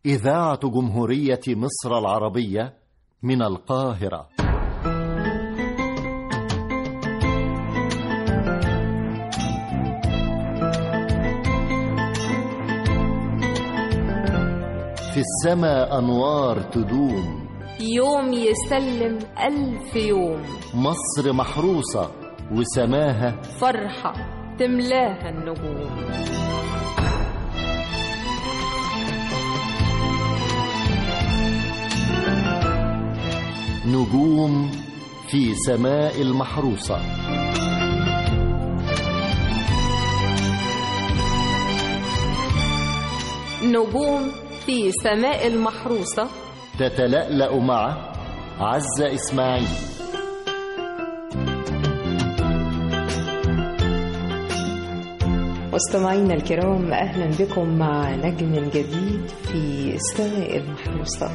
إذاعة جمهورية مصر العربية من القاهرة في السماء أنوار تدوم يوم يسلم ألف يوم مصر محروسة وسماها فرحة تملاها النجوم نجوم في سماء المحروسة نجوم في سماء المحروسة تتلألأ مع عزة إسماعيل مستمعينا الكرام أهلا بكم مع نجم جديد في السماء المحروسة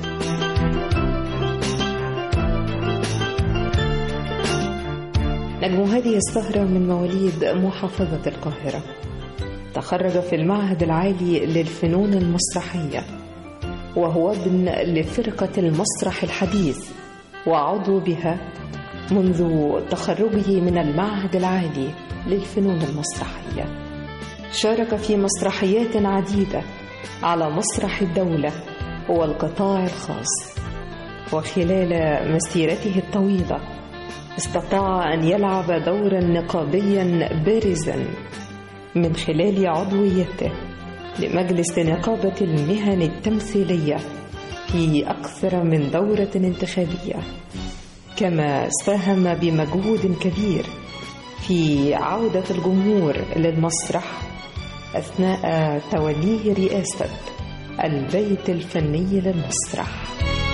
نجم هذه السهرة من مواليد محافظة القاهرة تخرج في المعهد العالي للفنون المسرحية وهو ابن لفرقة المسرح الحديث وعضو بها منذ تخرجه من المعهد العالي للفنون المسرحية شارك في مسرحيات عديدة على مسرح الدولة والقطاع الخاص وخلال مسيرته الطويلة استطاع أن يلعب دورا نقابيا بارزا من خلال عضويته لمجلس نقابة المهن التمثيلية في أكثر من دورة انتخابية كما ساهم بمجهود كبير في عودة الجمهور للمسرح أثناء توليه رئاسة البيت الفني للمسرح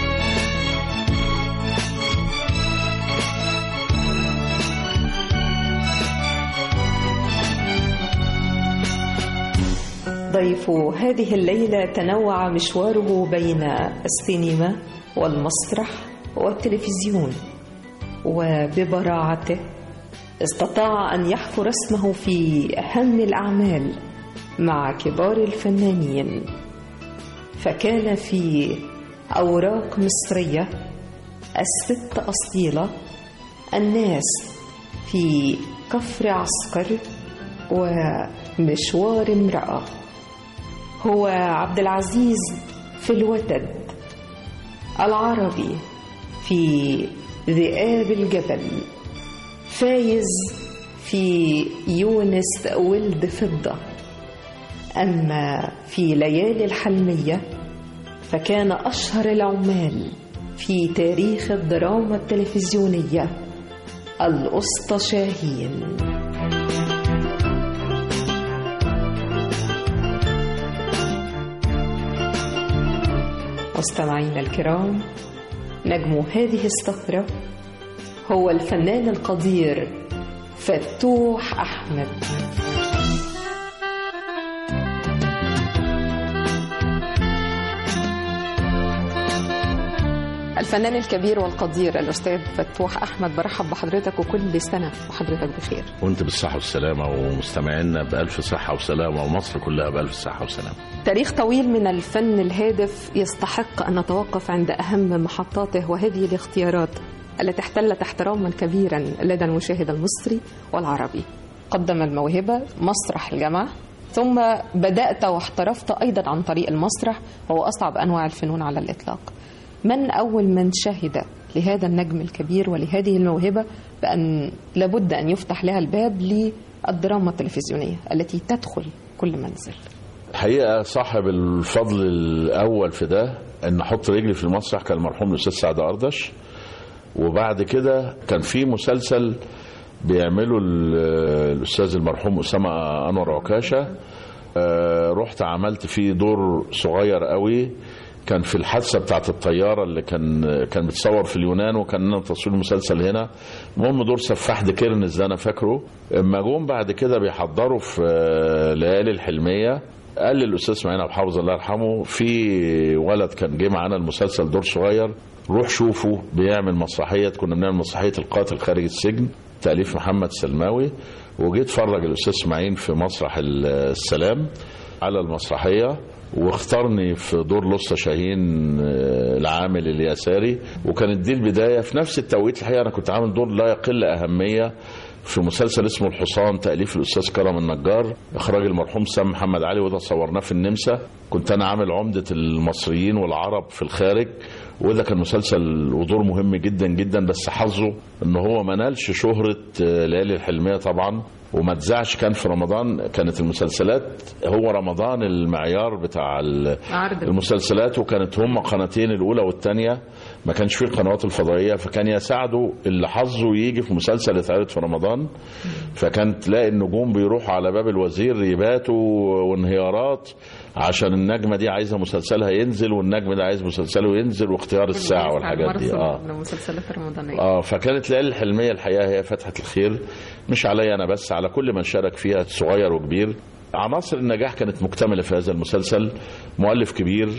ضيف هذه الليلة تنوع مشواره بين السينما والمسرح والتلفزيون وببراعته استطاع أن يحفر اسمه في أهم الأعمال مع كبار الفنانين فكان في أوراق مصرية الست أصيلة الناس في كفر عسكر ومشوار امرأة هو عبد العزيز في الوتد العربي في ذئاب الجبل فايز في يونس ولد فضة أما في ليالي الحلمية فكان أشهر العمال في تاريخ الدراما التلفزيونية الأسطى شاهين مستمعينا الكرام نجم هذه السهرة هو الفنان القدير فتوح أحمد الفنان الكبير والقدير الأستاذ فتوح أحمد برحب بحضرتك وكل سنة وحضرتك بخير وانت بالصحة والسلامة ومستمعينا بألف صحة وسلامة ومصر كلها بألف صحة وسلامة تاريخ طويل من الفن الهادف يستحق أن نتوقف عند أهم محطاته وهذه الاختيارات التي احتلت احتراما كبيرا لدى المشاهد المصري والعربي قدم الموهبة مسرح الجامعة ثم بدأت واحترفت أيضا عن طريق المسرح وهو أصعب أنواع الفنون على الإطلاق من أول من شهد لهذا النجم الكبير ولهذه الموهبة بأن لابد أن يفتح لها الباب للدراما التلفزيونية التي تدخل كل منزل الحقيقة صاحب الفضل الأول في ده أن أحط رجلي في المسرح كان المرحوم الأستاذ سعد أردش وبعد كده كان في مسلسل بيعمله الأستاذ المرحوم أسامة أنور عكاشة رحت عملت فيه دور صغير قوي كان في الحادثه بتاعت الطياره اللي كان كان بتصور في اليونان وكان لنا تصوير المسلسل هنا المهم دور سفاح ديكيرنس ده انا فاكره اما جم بعد كده بيحضروا في ليالي الحلميه قال لي الاستاذ اسماعيل ابو حافظ الله يرحمه في ولد كان جه معانا المسلسل دور صغير روح شوفه بيعمل مسرحيه كنا بنعمل مسرحيه القاتل خارج السجن تاليف محمد سلماوي وجيت اتفرج الاستاذ اسماعيل في مسرح السلام على المسرحيه واختارني في دور لصة شاهين آه، العامل اليساري وكانت دي البداية في نفس التوقيت الحقيقة أنا كنت عامل دور لا يقل أهمية في مسلسل اسمه الحصان تأليف الأستاذ كرم النجار إخراج المرحوم سام محمد علي وده صورناه في النمسا كنت أنا عامل عمدة المصريين والعرب في الخارج وده كان مسلسل ودور مهم جدا جدا بس حظه ان هو ما نالش شهرة آه، ليالي الحلمية طبعا وما اتذاعش كان في رمضان كانت المسلسلات هو رمضان المعيار بتاع ال- عرض المسلسلات وكانت هم قناتين الاولى والثانيه ما كانش فيه القنوات الفضائيه فكان يساعده اللي حظه يجي في مسلسل يتعرض في رمضان فكان تلاقي النجوم بيروحوا على باب الوزير يباتوا وانهيارات عشان النجمه دي عايزه مسلسلها ينزل والنجم ده عايز مسلسله ينزل واختيار الساعه والحاجات دي اه المسلسلات الرمضانية اه فكانت ليالي الحلميه الحقيقه هي فتحه الخير مش عليا انا بس على كل من شارك فيها صغير وكبير عناصر النجاح كانت مكتمله في هذا المسلسل مؤلف كبير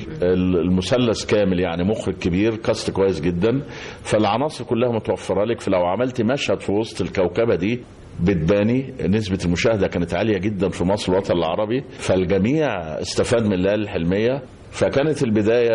المثلث كامل يعني مخرج كبير كاست كويس جدا فالعناصر كلها متوفره لك فلو عملت مشهد في وسط الكوكبه دي بتباني نسبة المشاهدة كانت عالية جدا في مصر والوطن العربي فالجميع استفاد من الليالي الحلمية فكانت البداية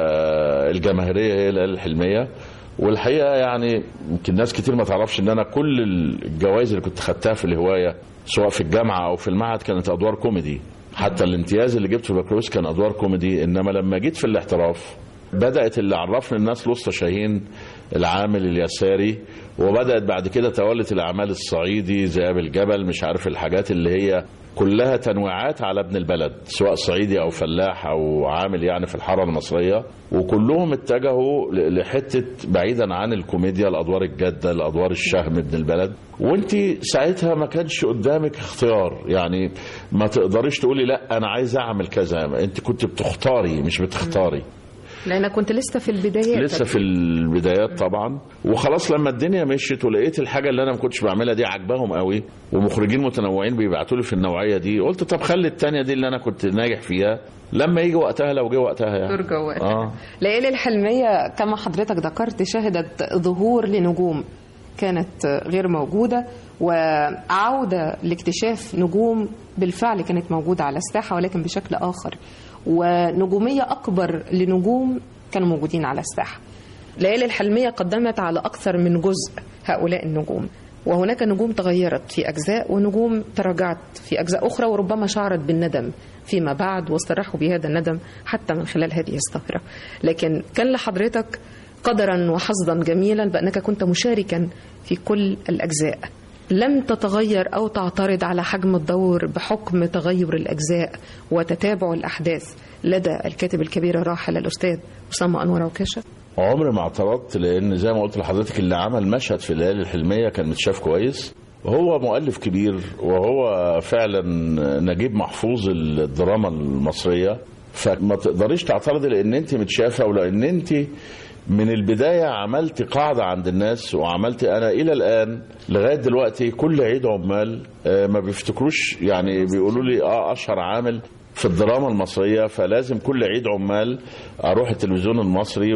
الجماهيرية هي الليالي الحلمية والحقيقة يعني يمكن ناس كتير ما تعرفش ان انا كل الجوائز اللي كنت خدتها في الهواية سواء في الجامعة او في المعهد كانت ادوار كوميدي حتى الامتياز اللي جبته في البكالوريوس كان ادوار كوميدي انما لما جيت في الاحتراف بدأت اللي عرفني الناس لسطى شاهين العامل اليساري وبدأت بعد كده تولت الأعمال الصعيدي ذئاب الجبل مش عارف الحاجات اللي هي كلها تنويعات على ابن البلد سواء صعيدي أو فلاح أو عامل يعني في الحارة المصرية وكلهم اتجهوا ل- لحتة بعيدا عن الكوميديا الأدوار الجادة الأدوار الشهم ابن البلد وانت ساعتها ما كانش قدامك اختيار يعني ما تقدريش تقولي لا أنا عايز أعمل كذا انت كنت بتختاري مش بتختاري لأنك كنت لسه في البدايات لسه في البدايات طبعا وخلاص لما الدنيا مشيت ولقيت الحاجه اللي انا ما كنتش بعملها دي عجباهم قوي ومخرجين متنوعين بيبعتوا لي في النوعيه دي قلت طب خلي التانية دي اللي انا كنت ناجح فيها لما يجي وقتها لو جه وقتها يعني ترجع وقتها اه ليالي الحلمية كما حضرتك ذكرت شهدت ظهور لنجوم كانت غير موجودة وعودة لاكتشاف نجوم بالفعل كانت موجودة على الساحة ولكن بشكل آخر ونجومية أكبر لنجوم كانوا موجودين على الساحة ليالي الحلمية قدمت على أكثر من جزء هؤلاء النجوم وهناك نجوم تغيرت في أجزاء ونجوم تراجعت في أجزاء أخرى وربما شعرت بالندم فيما بعد واستراحوا بهذا الندم حتى من خلال هذه الظاهرة لكن كان لحضرتك قدرا وحظا جميلا بأنك كنت مشاركا في كل الأجزاء لم تتغير أو تعترض على حجم الدور بحكم تغير الأجزاء وتتابع الأحداث لدى الكاتب الكبير الراحل الأستاذ أسامة أنور عكاشة عمري ما اعترضت لان زي ما قلت لحضرتك اللي عمل مشهد في الليالي الحلميه كان متشاف كويس وهو مؤلف كبير وهو فعلا نجيب محفوظ الدراما المصريه فما تقدريش تعترضي لان انت متشافه ولان انت من البدايه عملت قاعده عند الناس وعملت انا الى الان لغايه دلوقتي كل عيد عمال آه، ما بيفتكروش يعني بيقولوا لي اه اشهر عامل في الدراما المصرية فلازم كل عيد عمال أروح التلفزيون المصري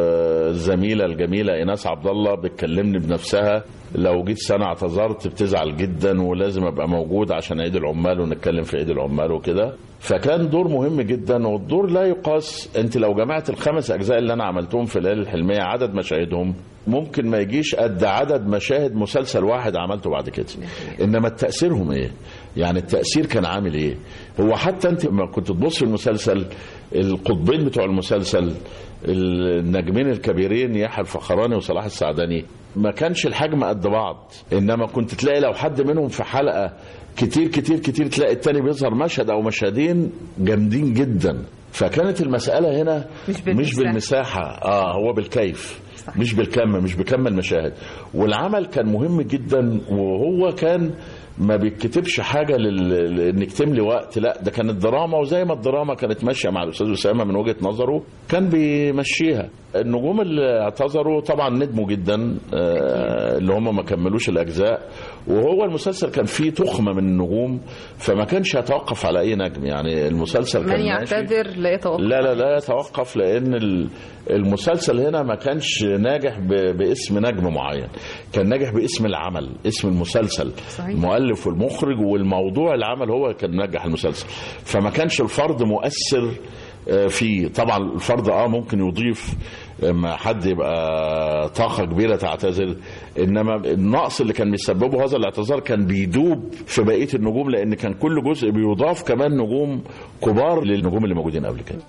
والزميلة الجميلة إيناس عبد الله بتكلمني بنفسها لو جيت سنة اعتذرت بتزعل جدا ولازم أبقى موجود عشان عيد العمال ونتكلم في عيد العمال وكده فكان دور مهم جدا والدور لا يقاس انت لو جمعت الخمس اجزاء اللي انا عملتهم في الليالي الحلميه عدد مشاهدهم ممكن ما يجيش قد عدد مشاهد مسلسل واحد عملته بعد كده انما تاثيرهم ايه يعني التاثير كان عامل ايه هو حتى انت لما كنت تبص في المسلسل القطبين بتوع المسلسل النجمين الكبيرين يحيى الفخراني وصلاح السعدني ما كانش الحجم قد بعض انما كنت تلاقي لو حد منهم في حلقه كتير كتير كتير تلاقي التاني بيظهر مشهد او مشهدين جامدين جدا فكانت المساله هنا مش مش بالمساحة. بالمساحه اه هو بالكيف صح. مش بالكم مش بكم المشاهد والعمل كان مهم جدا وهو كان ما بيتكتبش حاجه لل... انك تملي وقت لا ده كانت دراما وزي ما الدراما كانت ماشيه مع الاستاذ اسامه من وجهه نظره كان بيمشيها النجوم اللي اعتذروا طبعا ندموا جدا آه اللي هم ما كملوش الاجزاء وهو المسلسل كان فيه تخمه من النجوم فما كانش يتوقف على اي نجم يعني المسلسل من كان ماشي يعتذر لا يتوقف لا لا لا يتوقف لان ال- المسلسل هنا ما كانش ناجح ب- باسم نجم معين كان ناجح باسم العمل اسم المسلسل صحيح. المؤلف المؤلف والمخرج والموضوع العمل هو كان نجح المسلسل فما كانش الفرد مؤثر آه، فيه طبعا الفرد اه ممكن يضيف ما حد يبقى طاقة كبيرة تعتذر إنما النقص اللي كان بيسببه هذا الاعتذار كان بيدوب في بقية النجوم لأن كان كل جزء بيضاف كمان نجوم كبار للنجوم اللي موجودين قبل كده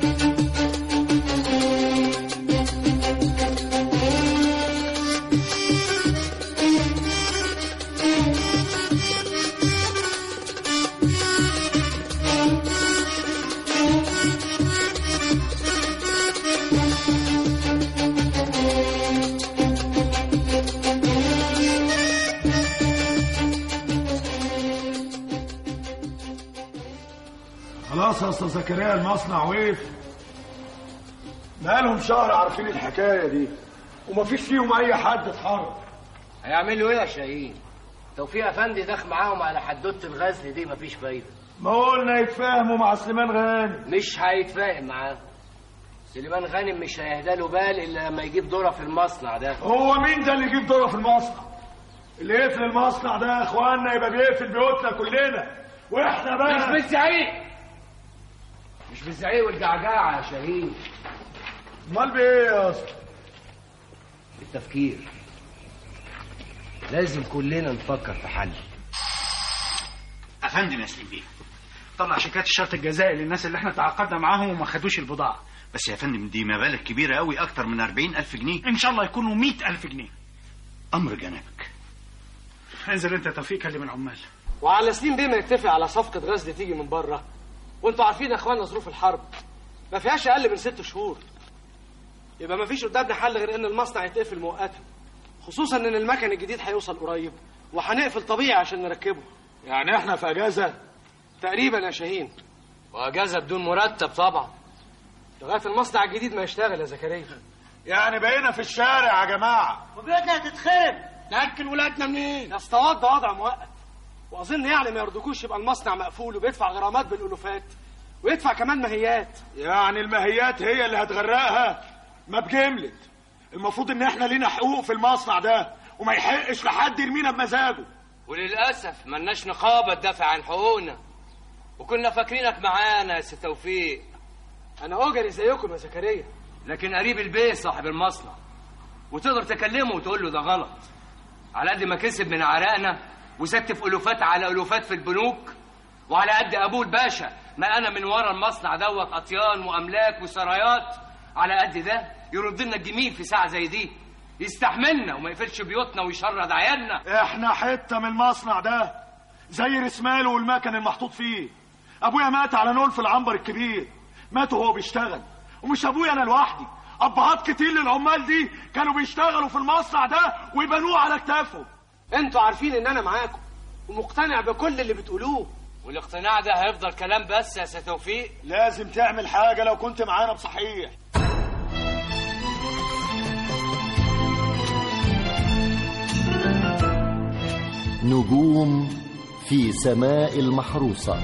خلاص يا استاذ زكريا المصنع وقف بقالهم شهر عارفين الحكايه دي ومفيش فيهم اي حد اتحرك هيعملوا ايه يا شاهين توفيق افندي داخل معاهم على حدوته الغزل دي مفيش فايده ما قلنا يتفاهموا مع سليمان غانم مش هيتفاهم معاه سليمان غانم مش هيهدى له بال الا لما يجيب دوره في المصنع ده هو مين ده اللي يجيب دوره في المصنع اللي يقفل المصنع ده يا اخوانا يبقى بيقفل بيوتنا كلنا واحنا مش بقى بالزعيق مش بالزعيق والجعجعه يا شاهين امال بايه يا اسطى بالتفكير لازم كلنا نفكر في حل افندم يا سليم بيه طلع شيكات الشرط الجزائي للناس اللي احنا تعاقدنا معاهم وما خدوش البضاعة بس يا فندم دي مبالغ كبيرة قوي أكتر من 40 ألف جنيه إن شاء الله يكونوا مئة ألف جنيه أمر جنابك انزل أنت يا توفيق كلم العمال وعلى سليم بيه ما يتفق على صفقه غزل تيجي من بره وانتوا عارفين يا اخوانا ظروف الحرب ما فيهاش اقل من ست شهور يبقى ما فيش قدامنا حل غير ان المصنع يتقفل مؤقتا خصوصا ان المكن الجديد هيوصل قريب وهنقفل طبيعي عشان نركبه يعني احنا في اجازه تقريبا يا شاهين واجازه بدون مرتب طبعا لغايه المصنع الجديد ما يشتغل يا زكريا يعني بقينا في الشارع يا جماعه وبيوتنا هتتخرب ناكل ولادنا منين يا اسطى ده وضع مؤقت واظن يعني ما يرضكوش يبقى المصنع مقفول وبيدفع غرامات بالالوفات ويدفع كمان ماهيات يعني الماهيات هي اللي هتغرقها ما بجملت المفروض ان احنا لينا حقوق في المصنع ده وما يحقش لحد يرمينا بمزاجه وللاسف ملناش نقابه تدافع عن حقوقنا وكنا فاكرينك معانا يا سي توفيق انا اجري زيكم يا زكريا لكن قريب البيت صاحب المصنع وتقدر تكلمه وتقول له ده غلط على قد ما كسب من عرقنا وستف الوفات على الوفات في البنوك وعلى قد ابوه الباشا ما انا من ورا المصنع دوت اطيان واملاك وسرايات على قد ده يرد لنا الجميل في ساعه زي دي يستحملنا وما يقفلش بيوتنا ويشرد عيالنا احنا حته من المصنع ده زي رسماله والمكن المحطوط فيه ابويا مات على نول في العنبر الكبير مات وهو بيشتغل ومش ابويا انا لوحدي ابهات كتير للعمال دي كانوا بيشتغلوا في المصنع ده ويبنوه على كتافهم انتوا عارفين ان انا معاكم ومقتنع بكل اللي بتقولوه والاقتناع ده هيفضل كلام بس يا سي توفيق لازم تعمل حاجه لو كنت معانا بصحيح نجوم في سماء المحروسة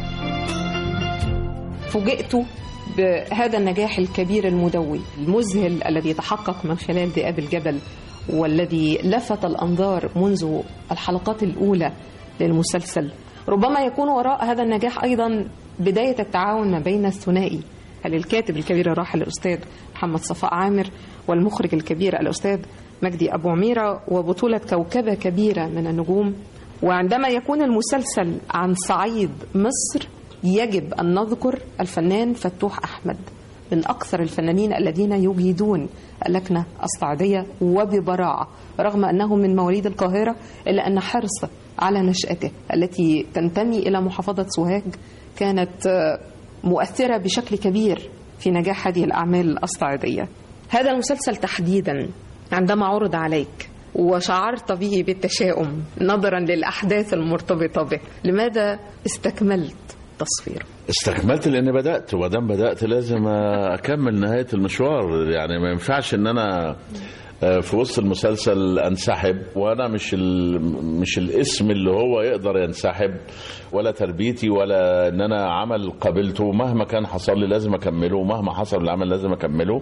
فوجئت بهذا النجاح الكبير المدوي المذهل الذي تحقق من خلال ذئاب الجبل والذي لفت الأنظار منذ الحلقات الأولى للمسلسل ربما يكون وراء هذا النجاح أيضا بداية التعاون ما بين الثنائي الكاتب الكبير الراحل الأستاذ محمد صفاء عامر والمخرج الكبير الأستاذ مجدي أبو عميرة وبطولة كوكبة كبيرة من النجوم وعندما يكون المسلسل عن صعيد مصر يجب أن نذكر الفنان فتوح أحمد من أكثر الفنانين الذين يجيدون اللكنة الصعيدية وببراعة رغم أنه من مواليد القاهرة إلا أن حرصه على نشأته التي تنتمي إلى محافظة سوهاج كانت آه، مؤثرة بشكل كبير في نجاح هذه الأعمال الصعيدية هذا المسلسل تحديدا عندما عرض عليك وشعرت به بالتشاؤم نظرا للأحداث المرتبطة به لماذا استكملت تصويره استكملت لان بدات ودام بدات لازم اكمل نهايه المشوار يعني ما ينفعش ان انا آه، في وسط المسلسل انسحب وانا مش ال... مش الاسم اللي هو يقدر ينسحب ولا تربيتي ولا ان انا عمل قابلته مهما كان حصل لي لازم اكمله ومهما حصل العمل لازم اكمله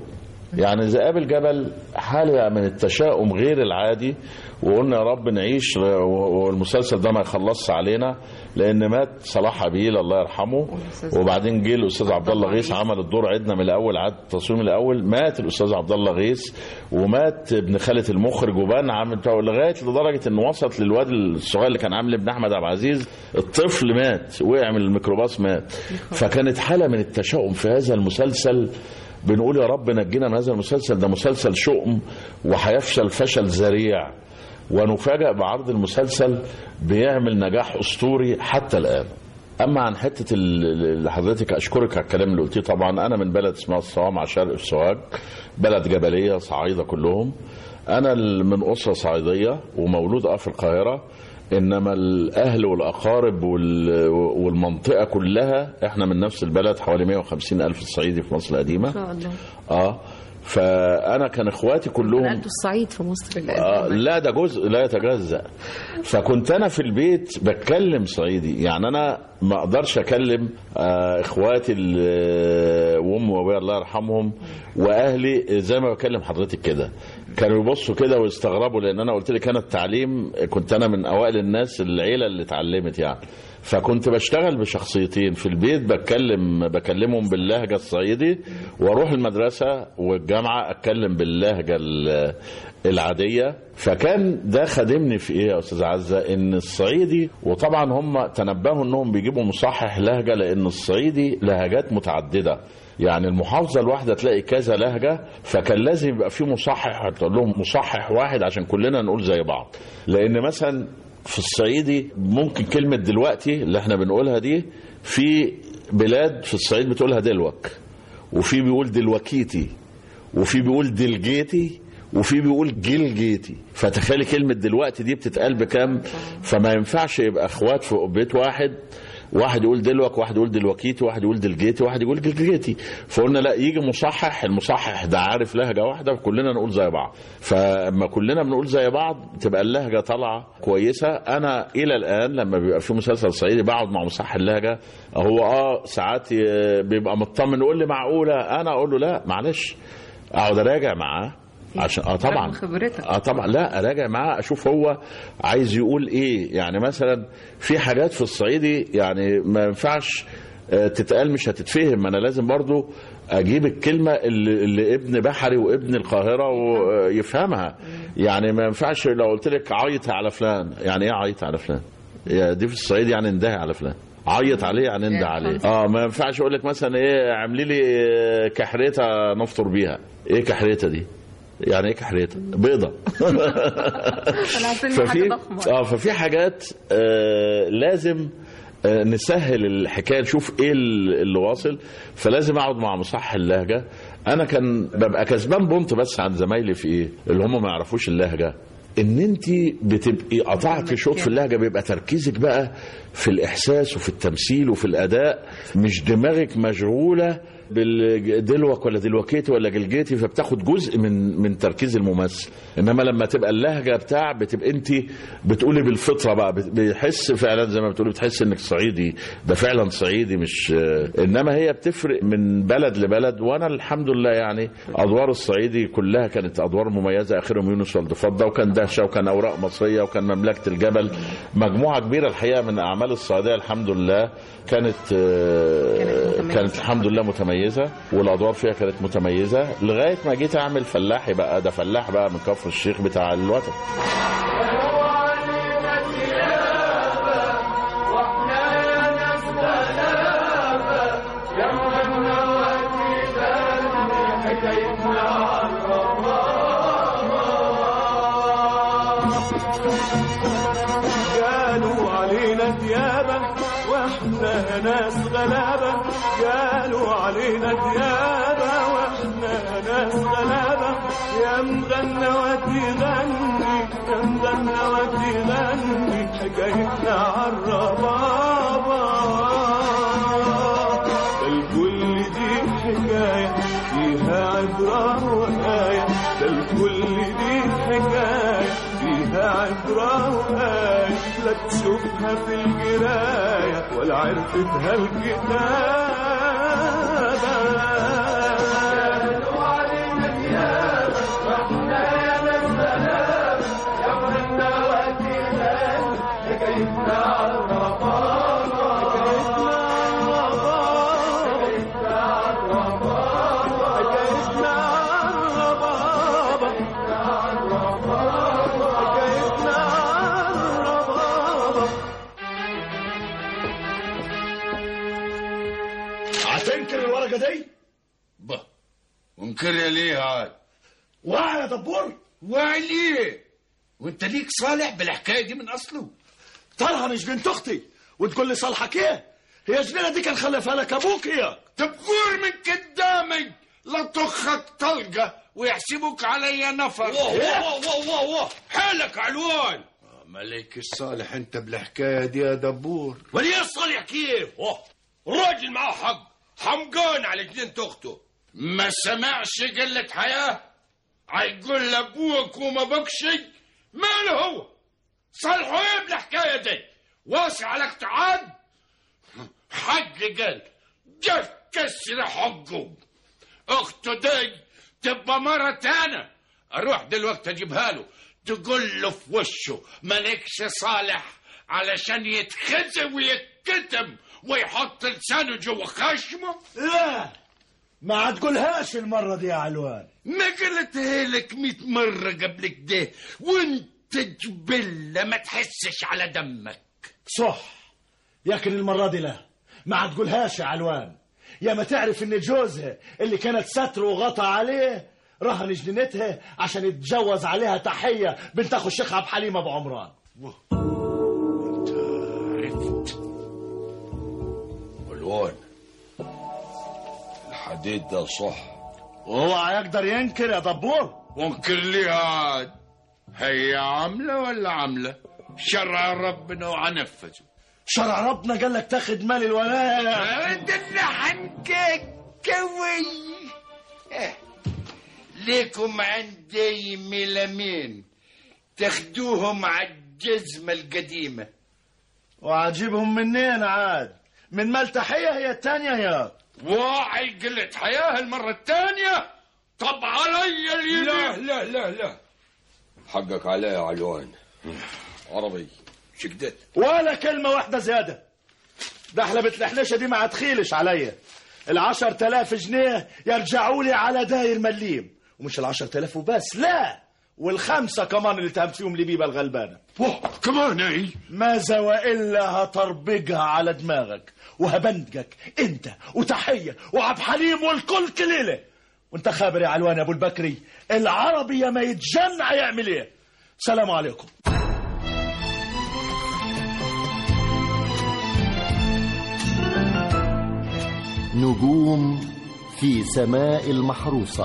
يعني ذئاب الجبل حالة من التشاؤم غير العادي وقلنا يا رب نعيش والمسلسل ده ما يخلصش علينا لان مات صلاح عبيل الله يرحمه وبعدين جه الاستاذ عبد الله غيث عمل الدور عدنا من الاول عاد التصوير من الاول مات الاستاذ عبد الله غيث ومات ابن خاله المخرج وبان عامل بتاعه لغايه لدرجه انه وصلت للواد الصغير اللي كان عامل ابن احمد عبد العزيز الطفل مات وقع من الميكروباص مات فكانت حاله من التشاؤم في هذا المسلسل بنقول يا رب نجينا من هذا المسلسل ده مسلسل شؤم وهيفشل فشل ذريع ونفاجأ بعرض المسلسل بيعمل نجاح أسطوري حتى الآن أما عن حتة اللي حضرتك أشكرك على الكلام اللي قلتيه طبعا أنا من بلد اسمها الصوامع شرق السوهاج بلد جبلية صعيدة كلهم أنا من أسرة صعيدية ومولود أه في القاهرة انما الاهل والاقارب والمنطقه كلها احنا من نفس البلد حوالي 150 الف صعيدي في مصر القديمه ما شاء الله اه فانا كان اخواتي كلهم نقلتوا الصعيد في مصر آه لا ده جزء لا يتجزا فكنت انا في البيت بتكلم صعيدي يعني انا ما اقدرش اكلم آه اخواتي وامي وابويا الله يرحمهم واهلي زي ما بكلم حضرتك كده كانوا يبصوا كده ويستغربوا لان انا قلت لك انا التعليم كنت انا من اوائل الناس العيله اللي اتعلمت يعني فكنت بشتغل بشخصيتين في البيت بتكلم بكلمهم باللهجه الصعيدي واروح المدرسه والجامعه اتكلم باللهجه العاديه فكان ده خادمني في ايه يا استاذ عزه ان الصعيدي وطبعا هم تنبهوا انهم بيجيبوا مصحح لهجه لان الصعيدي لهجات متعدده يعني المحافظة الواحدة تلاقي كذا لهجة فكان لازم يبقى في مصحح تقول لهم مصحح واحد عشان كلنا نقول زي بعض لأن مثلا في الصعيدي ممكن كلمة دلوقتي اللي احنا بنقولها دي في بلاد في الصعيد بتقولها دلوك وفي بيقول دلوكيتي وفي بيقول دلجيتي وفي بيقول جلجيتي فتخيلي كلمة دلوقتي دي بتتقال بكام فما ينفعش يبقى اخوات في بيت واحد واحد يقول دلوك واحد يقول دلوكيتي واحد يقول دلجيتي واحد يقول جلجيتي فقلنا لا يجي مصحح المصحح ده عارف لهجه واحده كلنا نقول زي بعض فلما كلنا بنقول زي بعض تبقى اللهجه طالعه كويسه انا الى الان لما بيبقى في مسلسل صعيدي بقعد مع مصحح اللهجه هو اه ساعات بيبقى مطمن يقول لي معقوله انا اقول له لا معلش اقعد اراجع معاه عشان اه طبعا خبرتك اه طبعا لا اراجع معاه اشوف هو عايز يقول ايه يعني مثلا في حاجات في الصعيدي يعني ما ينفعش آه تتقال مش هتتفهم انا لازم برضو اجيب الكلمه اللي, اللي ابن بحري وابن القاهره ويفهمها يعني ما ينفعش لو قلت لك عيط على فلان يعني ايه عيط على فلان دي في الصعيد يعني اندهي على فلان عيط عليه يعني انده عليه اه ما ينفعش اقول لك مثلا ايه اعملي لي كحريته نفطر بيها ايه كحريته دي يعني ايه كحريته بيضه ففي اه ففي حاجات آه لازم آه نسهل الحكايه نشوف ايه اللي واصل فلازم اقعد مع مصحح اللهجه انا كان ببقى كسبان بونت بس عن زمايلي في ايه اللي هم ما يعرفوش اللهجه ان انت بتبقي قطعتي شوط في اللهجه بيبقى تركيزك بقى في الاحساس وفي التمثيل وفي الاداء مش دماغك مشغوله بالدلوك ولا دلوكيتي ولا جلجيتي فبتاخد جزء من من تركيز الممثل انما لما تبقى اللهجه بتاع بتبقى انت بتقولي بالفطره بقى بيحس فعلا زي ما بتقولي بتحس انك صعيدي ده فعلا صعيدي مش انما هي بتفرق من بلد لبلد وانا الحمد لله يعني ادوار الصعيدي كلها كانت ادوار مميزه اخرهم يونس والد فضه وكان دهشه وكان اوراق مصريه وكان مملكه الجبل مجموعه كبيره الحقيقه من اعمال الصعيديه الحمد لله كانت كانت, كانت الحمد لله متميزه متميزه والادوار فيها كانت متميزه لغايه ما جيت اعمل فلاحي بقى ده فلاح بقى من كفر الشيخ بتاع الوطن قالوا علينا ديابه واحنا ناس غلابه قالوا علينا ديابه واحنا ناس غلابه يا مغنى وتغني يا مغنى وتغني حكايتنا عالربابه الكل دي حكايه فيها عبره وآية الكل دي حكايه فيها عبره وآية لا تشوفها في القرايه ولا عرفتها الكتابه ومكرها ليه عاد واعي يا دبور واعي ليه وانت ليك صالح بالحكايه دي من اصله طالها مش بنت اختي وتقول لي صالحك ايه هي جنينه دي كان خلفها لك ابوك هي تبغور من قدامي لا تخك طلقه ويحسبوك علي نفر واه واه واه واه واه حالك علوان ملك الصالح انت بالحكايه دي يا دبور وليه الصالح كيف؟ أوه. الراجل معاه حق حمقان على جنينة اخته ما سمعش قلة حياة هيقول لابوك وما بكش ماله هو صالحه ايه بالحكاية دي واسع على اقتعاد حق قال جف كسر حقه اخته دي تبقى مرة تانية اروح دلوقتي اجيبها له تقول له في وشه مالكش صالح علشان يتخزي ويتكتم ويحط لسانه جوا خشمه لا ما هتقولهاش المره دي يا علوان ما قلتها لك مئة مرة قبل كده وانت جبلة ما تحسش على دمك صح لكن المره دي لا ما هتقولهاش يا علوان يا ما تعرف ان جوزها اللي كانت ستر وغطى عليه رهن جنينتها عشان يتجوز عليها تحيه بنت اخو الشيخ عبد الحليم ابو عمران انت عرفت والوان الحديد ده صح وهو يقدر ينكر يا دبور وانكر لي عاد هي عاملة ولا عاملة شرع ربنا وعنفذه شرع ربنا قال لك تاخد مال الولايه ده اللي حنكك قوي إيه. ليكم عندي ميلامين تاخدوهم على الجزمة القديمة وعجيبهم منين عاد من مال تحيه هي التانية يا واعي قلة حياة المرة الثانية طب علي اليمين لا لا لا لا حقك عليه يا علوان عربي شقدت ولا كلمة واحدة زيادة ده حلبة الحنشة دي ما هتخيلش عليا العشر تلاف جنيه يرجعوا لي على داير مليم ومش العشر تلاف وبس لا والخمسة كمان اللي تهمت فيهم لبيبة الغلبانة واه كمان اي ماذا وإلا هطربقها على دماغك وهبندقك انت وتحية وعبد حليم والكل كليلة وانت خابر يا علوان يا ابو البكري العربي يا ما يتجمع يعمل ايه سلام عليكم نجوم في سماء المحروسة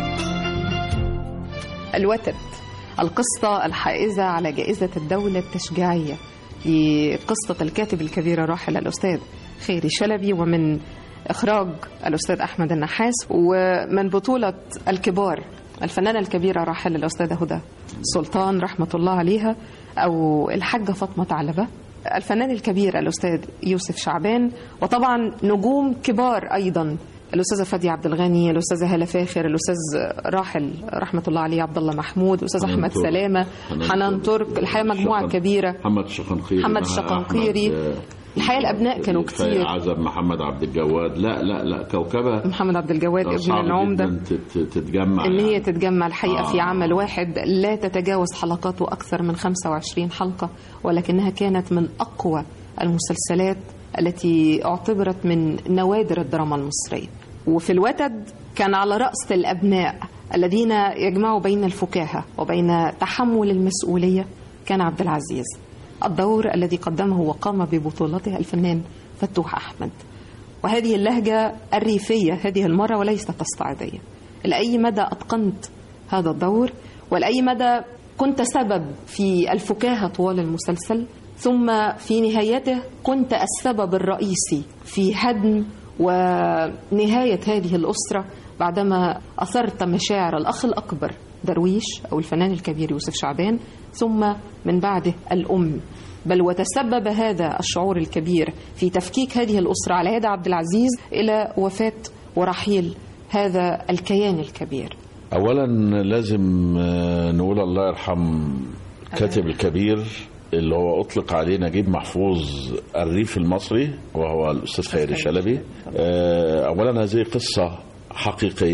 الوتد القصة الحائزة على جائزة الدولة التشجيعية لقصة الكاتب الكبير الراحل الأستاذ خيري شلبي ومن إخراج الأستاذ أحمد النحاس ومن بطولة الكبار الفنانة الكبيرة راحل الأستاذة هدى سلطان رحمة الله عليها أو الحاجة فاطمة علبة الفنان الكبير الأستاذ يوسف شعبان وطبعا نجوم كبار أيضا الأستاذة فادية عبد الغني الأستاذة هالة فاخر الأستاذ راحل رحمة الله عليه عبد الله محمود الأستاذ حنان أحمد ترك. سلامة حنان حنان ترك. ترك الحقيقة مجموعة شقن- كبيرة محمد الشقنقيري محمد مع الشقنقيري. أحمد، آه، الحقيقة الأبناء كانوا كفاية كتير عزب محمد عبد الجواد لا لا لا كوكبة محمد عبد الجواد ابن صعب العمدة جداً تت- تتجمع ان هي يعني. تتجمع الحقيقه آه. في عمل واحد لا تتجاوز حلقاته اكثر من 25 حلقه ولكنها كانت من اقوى المسلسلات التي اعتبرت من نوادر الدراما المصريه وفي الوتد كان على راس الابناء الذين يجمعوا بين الفكاهه وبين تحمل المسؤوليه كان عبد العزيز الدور الذي قدمه وقام ببطولته الفنان فتوح احمد وهذه اللهجة الريفية هذه المرة وليست الصعيدية لأي مدى أتقنت هذا الدور ولأي مدى كنت سبب في الفكاهة طوال المسلسل ثم في نهايته كنت السبب الرئيسي في هدم ونهاية هذه الأسرة بعدما أثرت مشاعر الأخ الأكبر درويش أو الفنان الكبير يوسف شعبان ثم من بعده الأم بل وتسبب هذا الشعور الكبير في تفكيك هذه الأسرة على يد عبد العزيز إلى وفاة ورحيل هذا الكيان الكبير اولا لازم آه، نقول الله يرحم الكاتب الكبير اللي هو اطلق عليه نجيب محفوظ الريف المصري وهو الاستاذ خيري شلبي آه، اولا هذه قصه حقيقيه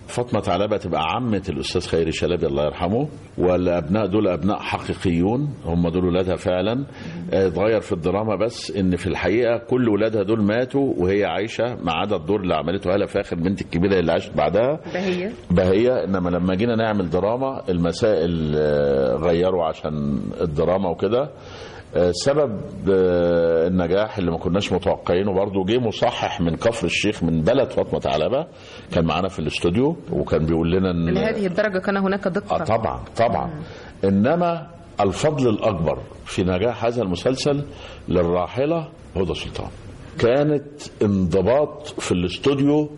فاطمه علبه تبقى عمه الاستاذ خيري شلبي الله يرحمه والابناء دول ابناء حقيقيون هم دول ولادها فعلا آه، اتغير في الدراما بس ان في الحقيقه كل ولادها دول ماتوا وهي عايشه ما عدا الدور اللي عملته هاله فاخر بنت الكبيره اللي عاشت بعدها بهية بهية انما لما جينا نعمل دراما المسائل آه، غيروا عشان الدراما وكده آه، سبب آه، النجاح اللي ما كناش متوقعينه برضه جه مصحح من كفر الشيخ من بلد فاطمه علبه كان معانا في الاستوديو وكان بيقول لنا ان لهذه الدرجة كان هناك دقة آه طبعا طبعا انما الفضل الاكبر في نجاح هذا المسلسل للراحله هدى سلطان كانت انضباط في الاستوديو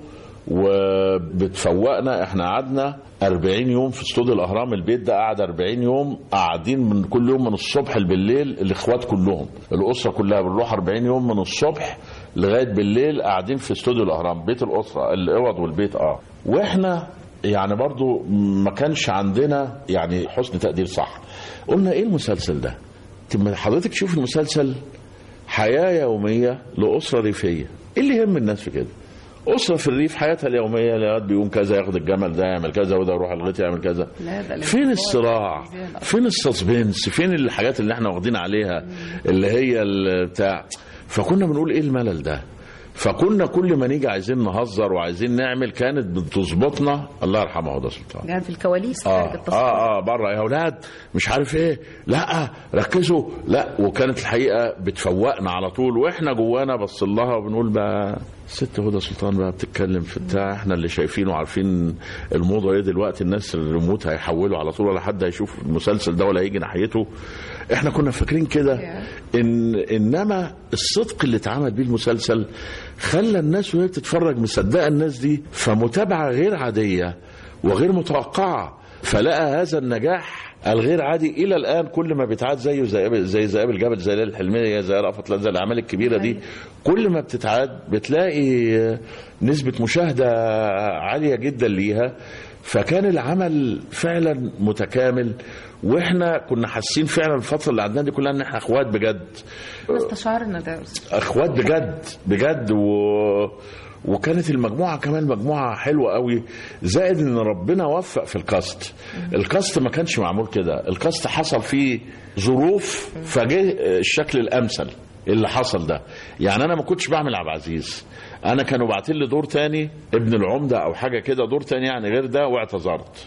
وبتفوقنا احنا قعدنا 40 يوم في استوديو الاهرام البيت ده قعد 40 يوم قاعدين من كل يوم من الصبح بالليل الاخوات كلهم الاسره كلها بنروح 40 يوم من الصبح لغايه بالليل قاعدين في استوديو الاهرام بيت الاسره الاوض والبيت اه واحنا يعني برضو ما كانش عندنا يعني حسن تقدير صح قلنا ايه المسلسل ده طب ما حضرتك تشوف المسلسل حياة يومية لأسرة ريفية ايه اللي يهم الناس في كده أسرة في الريف حياتها اليومية الواد بيقوم كذا ياخد الجمل ده يعمل كذا وده يروح الغيط يعمل كذا لا ده فين الصراع فين السسبنس فين الحاجات اللي احنا واخدين عليها اللي هي بتاع فكنا بنقول ايه الملل ده فكنا كل ما نيجي عايزين نهزر وعايزين نعمل كانت بتظبطنا الله يرحمه هدى سلطان يعني في الكواليس اه خارج التصوير اه اه بره يا اولاد مش عارف ايه لا ركزوا لا وكانت الحقيقه بتفوقنا على طول واحنا جوانا بص لها وبنقول بقى ست هدى سلطان بقى بتتكلم في بتاع احنا اللي شايفينه وعارفين الموضه ايه دلوقتي الناس الريموت هيحولوا على طول ولا حد هيشوف المسلسل ده ولا هيجي ناحيته احنا كنا فاكرين كده ان انما الصدق اللي اتعمل بيه المسلسل خلى الناس وهي بتتفرج مصدقه الناس دي فمتابعه غير عاديه وغير متوقعه فلقى هذا النجاح الغير عادي الى الان كل ما بيتعاد زيه زي زي ذئاب الجبل زي ليالي الحلميه زي رأفت زي الاعمال الكبيره دي كل ما بتتعاد بتلاقي نسبه مشاهده عاليه جدا ليها فكان العمل فعلا متكامل واحنا كنا حاسين فعلا الفتره اللي عندنا دي كلها ان احنا اخوات بجد استشعرنا ده يا أستاذ. اخوات بجد بجد و... وكانت المجموعه كمان مجموعه حلوه قوي زائد ان ربنا وفق في الكاست الكاست ما كانش معمول كده الكاست حصل فيه ظروف فجه الشكل الامثل اللي حصل ده يعني انا ما كنتش بعمل عبد العزيز انا كانوا باعتين لي دور تاني ابن العمده او حاجه كده دور تاني يعني غير ده واعتذرت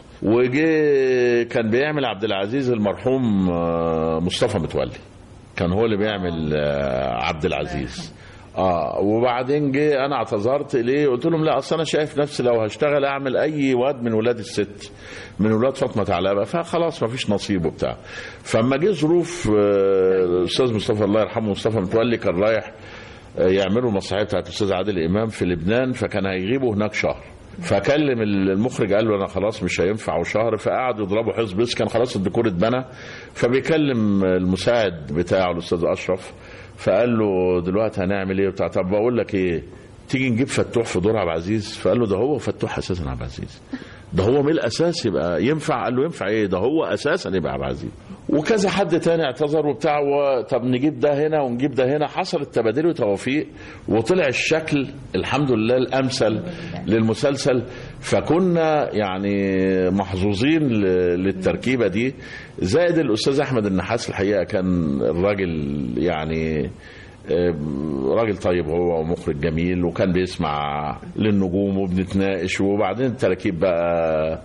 وجي كان بيعمل عبد العزيز المرحوم آه، مصطفى متولي كان هو اللي بيعمل آه، عبد العزيز اه وبعدين جه انا اعتذرت ليه قلت لهم لا اصل انا شايف نفسي لو هشتغل اعمل اي واد من ولاد الست من ولاد فاطمه علبه فخلاص ما فيش نصيب وبتاع فاما جه ظروف آه، الاستاذ مصطفى الله يرحمه مصطفى متولي كان رايح آه، يعملوا المسرحيه بتاعت الاستاذ عادل امام في لبنان فكان هيغيبوا هناك شهر فكلم المخرج قال له انا خلاص مش هينفع وشهر فقعدوا يضربوا حزب بس كان خلاص الديكور اتبنى فبيكلم المساعد بتاعه الاستاذ اشرف فقال له دلوقتي هنعمل ايه بتاع طب بقول لك ايه تيجي نجيب فتوح في دور عبد العزيز فقال له ده هو فتوح اساسا عبد العزيز ده هو من الاساس يبقى ينفع قال له ينفع ايه ده هو اساسا يبقى عبد العزيز وكذا حد تاني اعتذر وبتاع و... طب نجيب ده هنا ونجيب ده هنا حصلت تبادل وتوافيق وطلع الشكل الحمد لله الامثل للمسلسل فكنا يعني محظوظين ل... للتركيبه دي زائد الاستاذ احمد النحاس الحقيقه كان الراجل يعني آه، راجل طيب هو ومخرج جميل وكان بيسمع للنجوم وبنتناقش وبعدين التراكيب بقى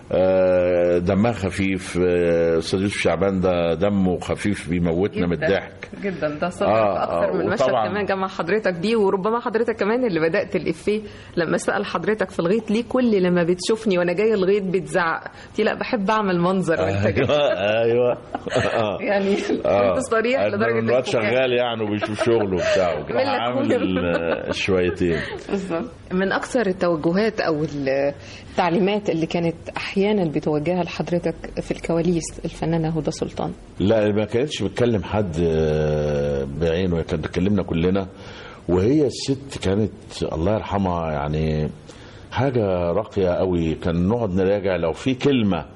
آه، دمها خفيف آه، استاذ يوسف شعبان ده دمه خفيف بيموتنا من جداً. الضحك جدا ده صدق آه، اكثر آه، من مشهد وطبعاً- كمان جمع حضرتك بيه وربما حضرتك كمان اللي بدات الافيه لما سال حضرتك في الغيط ليه كل لما بتشوفني وانا جاي الغيط بتزعق قلت لا بحب اعمل منظر وانت جاي ايوه ايوه آه. يعني آه. كنت صريح قال لدرجه الواد الفكاهة. شغال يعني وبيشوف شغله وبتاع عامل لك عامل آه، شويتين بالظبط. من اكثر التوجهات او التعليمات اللي كانت احيانا بتوجهها لحضرتك في الكواليس الفنانه هدى سلطان لا ما كانتش بتكلم حد آه، بعينه هي كانت بتكلمنا كلنا وهي الست كانت الله يرحمها يعني حاجة راقية قوي كان نقعد نراجع لو في كلمة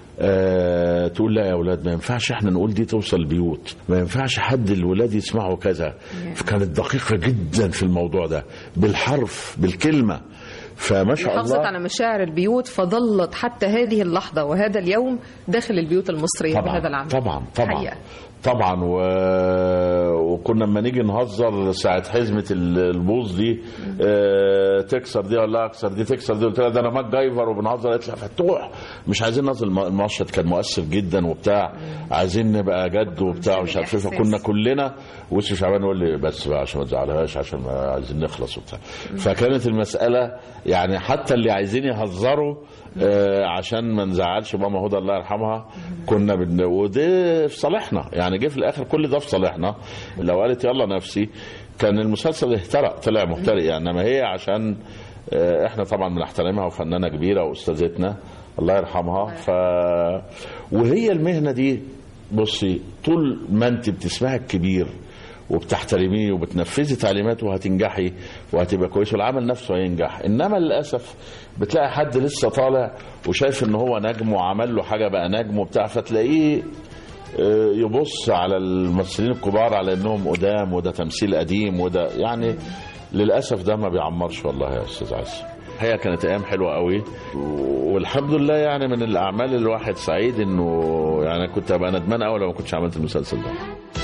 آه تقول لا يا اولاد ما ينفعش احنا نقول دي توصل البيوت ما ينفعش حد الولاد يسمعوا كذا كانت دقيقة جدا في الموضوع ده بالحرف بالكلمة فما شاء حافظت الله على مشاعر البيوت فظلت حتى هذه اللحظة وهذا اليوم داخل البيوت المصرية طبعا بهذا العمل طبعا طبعا حقيقة. طبعا و... وكنا لما نيجي نهزر ساعة حزمة ال- البوز دي آه... تكسر دي ولا اكسر دي تكسر دي قلت لها ده انا ماك جايفر وبنهزر قالت لي يا فتوح مش عايزين ننزل الم- المشهد كان مؤثر جدا وبتاع عايزين نبقى جد وبتاع ومش عارف ايه فكنا كلنا ويوسف شعبان يقول لي بس بقى عشان ما تزعلهاش عشان ما عايزين نخلص وبتاع فكانت المسألة يعني حتى اللي عايزين يهزروا آه، عشان ما نزعلش ماما هدى الله يرحمها كنا بن... ودي في صالحنا يعني جه في الاخر كل ده في صالحنا لو قالت يلا نفسي كان المسلسل اهترق طلع محترق يعني انما هي عشان آه، احنا طبعا بنحترمها وفنانه كبيره واستاذتنا الله يرحمها ف وهي المهنه دي بصي طول ما انت بتسمعي الكبير وبتحترميه وبتنفذي تعليماته هتنجحي وهتبقى كويس والعمل نفسه هينجح انما للاسف بتلاقي حد لسه طالع وشايف ان هو نجم وعمل له حاجه بقى نجم وبتاع فتلاقيه آه، يبص على الممثلين الكبار على انهم قدام وده تمثيل قديم وده يعني للاسف ده ما بيعمرش والله يا استاذ عايز هي كانت ايام حلوه قوي والحمد لله يعني من الاعمال اللي الواحد سعيد انه يعني كنت ابقى ندمان قوي لو ما كنتش عملت المسلسل ده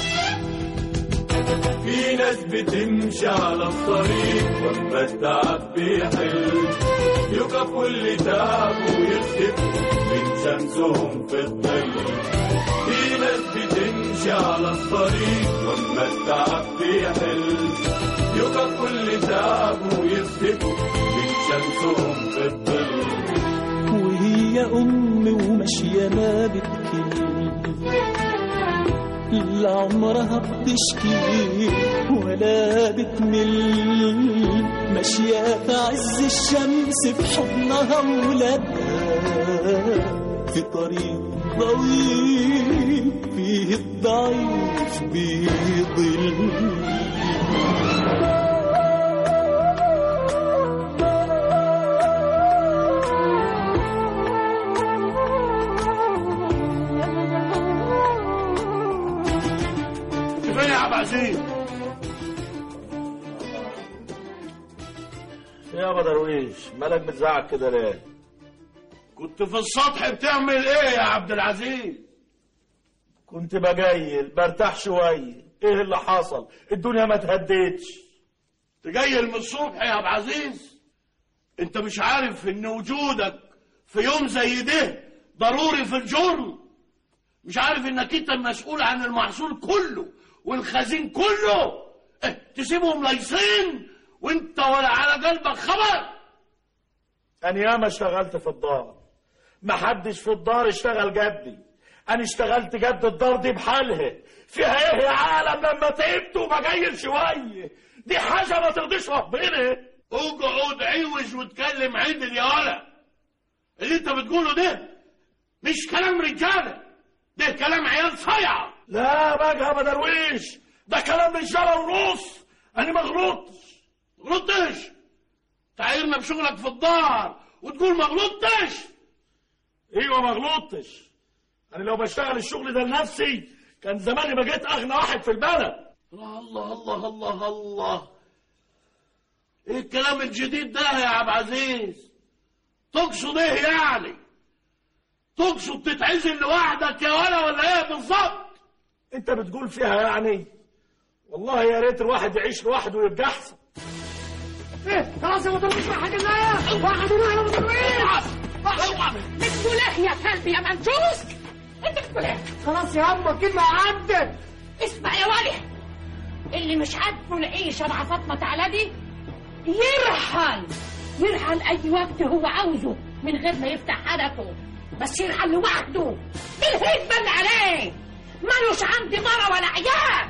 في ناس بتمشي على الطريق واما التعب بيحل يقف اللي تعب ويختفي من شمسهم في الظل في ناس بتمشي على الطريق واما التعب بيحل يقف اللي تعب ويختفي من شمسهم في الظل وهي أم وماشية ما بتكل لا عمرها بتشكي ولا بتمل ماشية في عز الشمس في حضنها ولادها في طريق طويل فيه الضعيف بيضل فين يا عبد العزيز؟ يا ابو درويش مالك بتزعق كده ليه؟ كنت في السطح بتعمل ايه يا عبد العزيز؟ كنت بجيل برتاح شويه ايه اللي حصل؟ الدنيا ما تهديتش تجيل من الصبح يا عبد العزيز انت مش عارف ان وجودك في يوم زي ده ضروري في الجرم مش عارف انك انت المسؤول عن المحصول كله والخزين كله اه تسيبهم لايصين وانت ولا على قلبك خبر انا ياما اشتغلت في الدار ما حدش في الدار اشتغل جدي انا اشتغلت جد الدار دي بحالها فيها ايه يا عالم لما تعبت وبجيل شويه دي حاجه ما ترضيش ربنا اقعد عوج واتكلم عدل يا ولا اللي انت بتقوله ده مش كلام رجاله ده كلام عيال صيعه لا بقى يا أبو درويش ده كلام رجاله ونص انا ما غلطتش غلطتش تعايرنا بشغلك في الدار وتقول ما غلطتش ايوه ما غلطتش انا لو بشتغل الشغل ده لنفسي كان زماني بقيت اغنى واحد في البلد الله الله الله الله ايه الكلام الجديد ده يا عبد العزيز تقصد ايه يعني تقصد تتعزل لوحدك يا ولا ولا ايه بالظبط انت بتقول فيها يعني والله يا ريت الواحد يعيش لوحده ويبقى احسن ايه خلاص يا مدرويش واحد الله واحد الله يا مدرويش بتقول ايه يا كلب يا منجوس انت بتقول ايه خلاص يا عم كلمة عدت اسمع يا ولي اللي مش عاجبه العيشة مع فاطمة تعالى دي يرحل يرحل اي وقت هو عاوزه من غير ما يفتح حلقه بس يرحل لوحده بالهيبة اللي عليه مالوش عندي مرة ولا عيال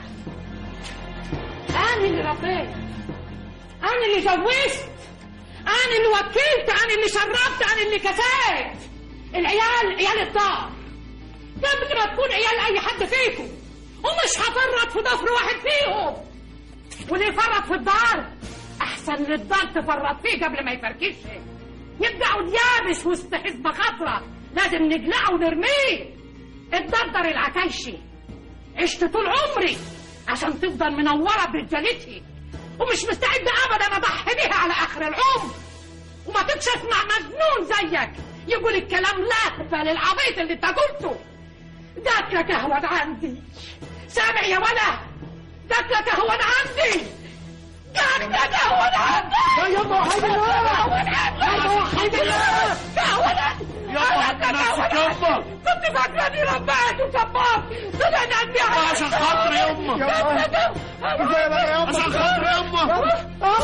انا اللي ربيت انا اللي جوزت انا اللي وكلت انا اللي شربت انا اللي كسيت العيال عيال الدار قبل ما تكون عيال اي حد فيكم ومش هفرط في ضفر واحد فيهم واللي يفرط في الدار احسن للدار تفرط فيه قبل ما يفركش يبقى اليابس وسط حزبه خضرة لازم نقلعه ونرميه الدردر العكايشي عشت طول عمري عشان تفضل منورة برجالتي ومش مستعد ابدا اضحي بيها على اخر العمر وما تبقاش اسمع مجنون زيك يقول الكلام لا العبيط اللي انت قلته داك لك اهون عندي سامع يا ولا داك لك اهون عندي داك لك اهون عندي يا يما وحيد الله اهون عندي يا يما وحيد الله اهون عندي يما نفسك يما كنت فاكراني ربعت وكبرت طلع عندي عشان خاطري يما كفايه بقى يما عشان خاطري يما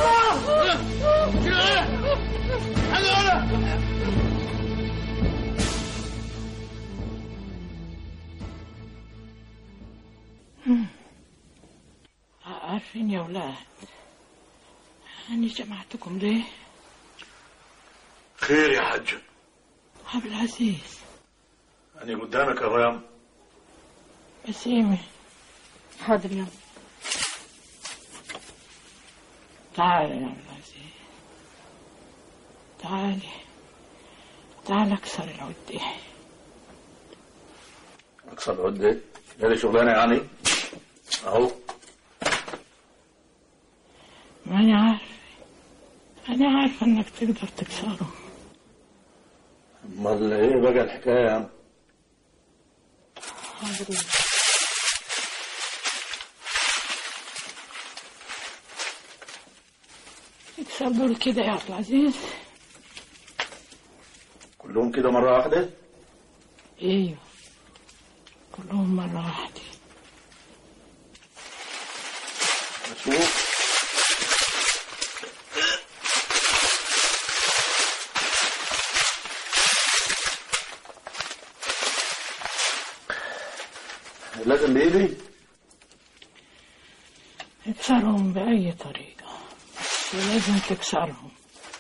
عارفين يا ولاد أنا جمعتكم ليه؟ خير يا حج عبد العزيز أنا قدامك أهو يا بسيمة حاضر يا تعال يا عبد العزيز تعالي تعال اكسر العدة أكسر العدة هذه شغلانة يعني أهو ماني عارفة أنا عارفة إنك تقدر تكسره أمال إيه بقى الحكاية يا عم حاضر يا اكسر دول كده يا عبد العزيز كلهم كده مرة واحدة ايوه كلهم مرة واحدة أشوف لازم بإيدي اكسرهم بأي طريقة بس لازم تكسرهم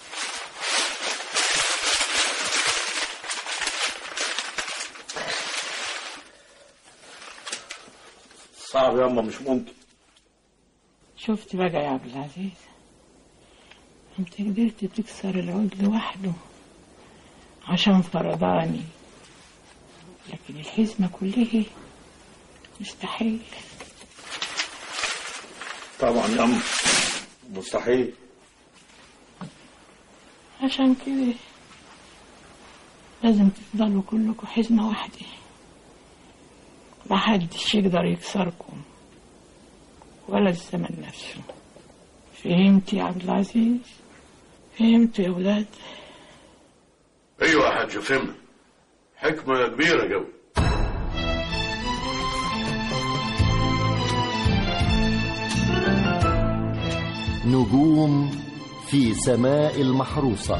صعب يا أما مش ممكن شفت بقى يا عبد العزيز انت قدرت تكسر العود لوحده عشان فرضاني لكن الحزمة كلها مستحيل طبعا يا أما مستحيل عشان كده لازم تفضلوا كلكم حزمة واحدة محدش يقدر يكسركم ولا الزمن نفسه فهمت يا عبد العزيز فهمت يا ولاد أيوة يا حاج فهمنا حكمة كبيرة قوي نجوم في سماء المحروسة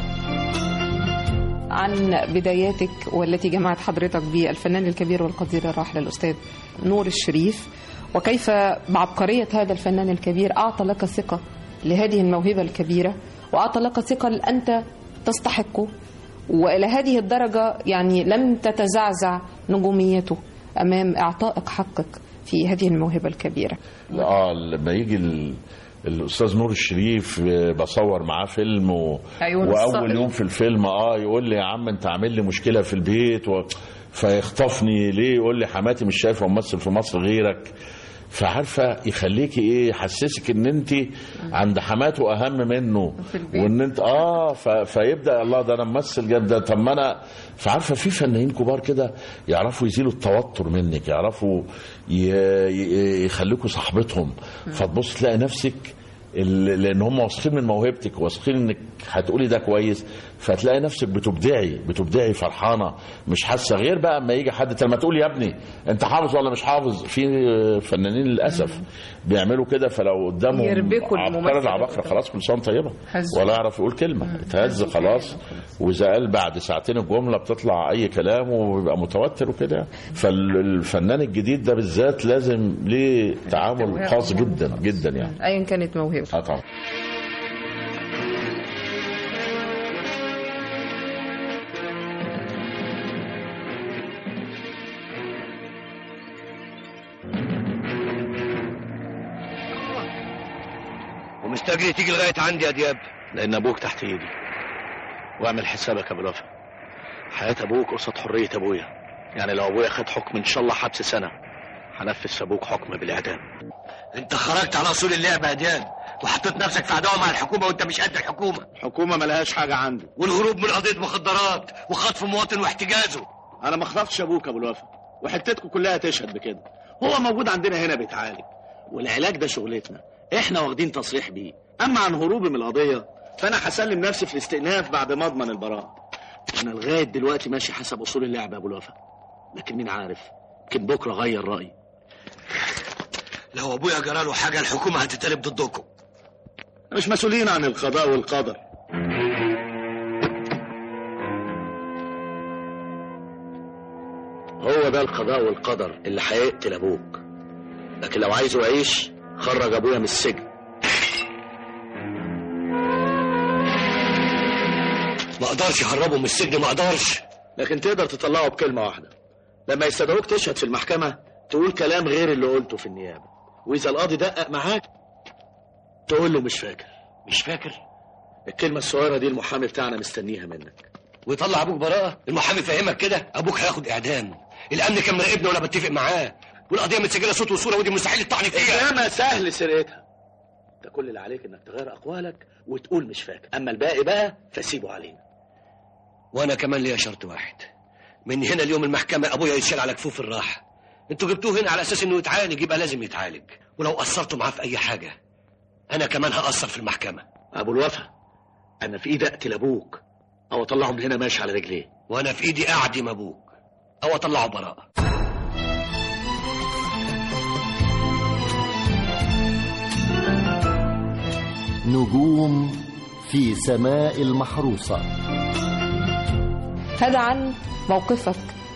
عن بداياتك والتي جمعت حضرتك بالفنان الكبير والقدير الراحل الأستاذ نور الشريف وكيف بعبقرية هذا الفنان الكبير أعطى لك ثقة لهذه الموهبة الكبيرة وأعطى لك ثقة أنت تستحقه وإلى هذه الدرجة يعني لم تتزعزع نجوميته أمام إعطائك حقك في هذه الموهبة الكبيرة اه لما يجي ال... الاستاذ نور الشريف آه، بصور معاه فيلم و... أيوة واول الصقر. يوم في الفيلم اه يقول لي يا عم انت عامل لي مشكله في البيت و... فيخطفني ليه يقول لي حماتي مش شايفه ممثل في مصر غيرك فعارفه يخليكي ايه يحسسك ان انت عند حماته اهم منه وان انت اه ف... فيبدا الله ده انا ممثل جد ده طب ما انا فعارفه في فنانين كبار كده يعرفوا يزيلوا التوتر منك يعرفوا ي... ي... يخليكوا صاحبتهم فتبص تلاقي نفسك ال- لان هم واثقين من موهبتك واثقين انك هتقولي ده كويس فتلاقي نفسك بتبدعي بتبدعي فرحانه مش حاسه غير بقى اما يجي حد لما تقول يا ابني انت حافظ ولا مش حافظ في فنانين للاسف بيعملوا كده فلو قدامهم يربكوا عبقرة الممثل. العباقرة خلاص كل سنه وأنت طيبه هز. ولا يعرف يقول كلمه اتهز خلاص واذا قال بعد ساعتين الجمله بتطلع اي كلام وبيبقى متوتر وكده فالفنان الجديد ده بالذات لازم ليه تعامل خاص جدا جدا يعني أيا كانت موهبة اه طبعا ومستجري تيجي لغايه عندي يا دياب لان ابوك تحت ايدي واعمل حسابك يا ابو رافع حياه ابوك قصاد حريه ابويا يعني لو ابويا خد حكم ان شاء الله حبس سنه هنفذ في ابوك حكم بالاعدام انت خرجت على اصول اللعبه يا دياب وحطيت نفسك في عداوه مع الحكومه وانت مش قد الحكومه الحكومه ملهاش حاجه عندي والهروب من قضيه مخدرات وخطف مواطن واحتجازه انا ما خطفتش ابوك ابو الوفا وحتتكم كلها تشهد بكده هو موجود عندنا هنا بيتعالج والعلاج ده شغلتنا احنا واخدين تصريح بيه اما عن هروبي من القضيه فانا هسلم نفسي في الاستئناف بعد ما اضمن البراءه انا لغايه دلوقتي ماشي حسب اصول اللعبه يا ابو الوفا لكن مين عارف يمكن بكره غير رايي لو ابويا جراله حاجه الحكومه هتتقلب ضدكم مش مسؤولين عن القضاء والقدر هو ده القضاء والقدر اللي هيقتل ابوك لكن لو عايزه يعيش خرج ابويا من السجن ما اقدرش اهربه من السجن ما اقدرش لكن تقدر تطلعه بكلمه واحده لما يستدعوك تشهد في المحكمه تقول كلام غير اللي قلته في النيابه واذا القاضي دقق معاك تقول له مش فاكر مش فاكر الكلمه الصغيره دي المحامي بتاعنا مستنيها منك ويطلع ابوك براءه المحامي فاهمك كده ابوك هياخد اعدام الامن كان مراقبني وانا بتفق معاه والقضيه متسجله صوت وصوره ودي مستحيل الطعن فيها انما سهل سرقتها انت كل اللي عليك انك تغير اقوالك وتقول مش فاكر اما الباقي بقى فسيبه علينا وانا كمان ليا شرط واحد من هنا اليوم المحكمه ابويا يتشال على كفوف الراحه انتوا جبتوه هنا على اساس انه يتعالج يبقى لازم يتعالج ولو قصرتوا معاه في اي حاجه انا كمان هقصر في المحكمه ابو الوفا انا في ايدي اقتل ابوك او اطلعه من هنا ماشي على رجليه وانا في ايدي اعدم ابوك او اطلعه براءه نجوم في سماء المحروسة هذا عن موقفك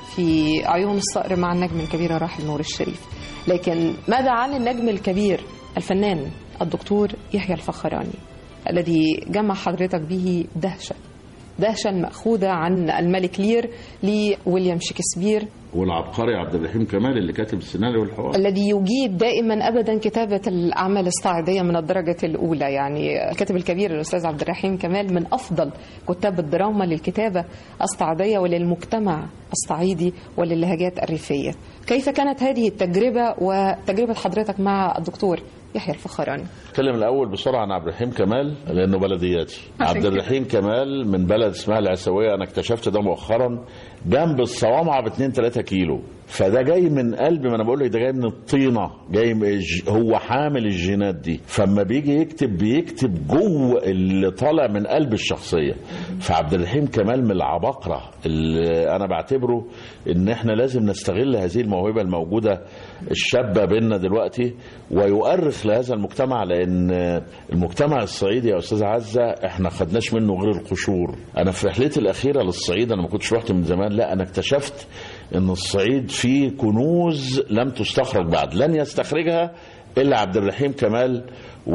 في عيون الصقر مع النجم الكبير الراحل نور الشريف لكن ماذا عن النجم الكبير الفنان الدكتور يحيى الفخراني الذي جمع حضرتك به دهشة دهشة مأخوذة عن الملك لير لويليام شكسبير والعبقري عبد الرحيم كمال اللي كاتب السيناريو والحوار الذي يجيد دائما ابدا كتابه الاعمال الصاعديه من الدرجه الاولى يعني الكاتب الكبير الاستاذ عبد الرحيم كمال من افضل كتاب الدراما للكتابه الصعيديه وللمجتمع الصعيدي وللهجات الريفيه كيف كانت هذه التجربه وتجربه حضرتك مع الدكتور يحيى الفخراني اتكلم الاول بسرعه عن عبد الرحيم كمال لانه بلدياتي عبد الرحيم كمال من بلد اسمها العسويه انا اكتشفت ده مؤخرا جنب الصوامعه ب 2 3 كيلو فده جاي من قلب ما انا بقول لك ده جاي من الطينه جاي من الج- هو حامل الجينات دي فاما بيجي يكتب بيكتب جوه اللي طالع من قلب الشخصيه فعبد الرحيم كمال من العباقره اللي انا بعتبره ان احنا لازم نستغل هذه الموهبه الموجوده الشابه بيننا دلوقتي ويؤرخ لهذا المجتمع لان المجتمع الصعيدي يا استاذ عزه احنا خدناش منه غير القشور انا في رحلتي الاخيره للصعيد انا ما كنتش رحت من زمان لا انا اكتشفت ان الصعيد فيه كنوز لم تستخرج بعد لن يستخرجها الا عبد الرحيم كمال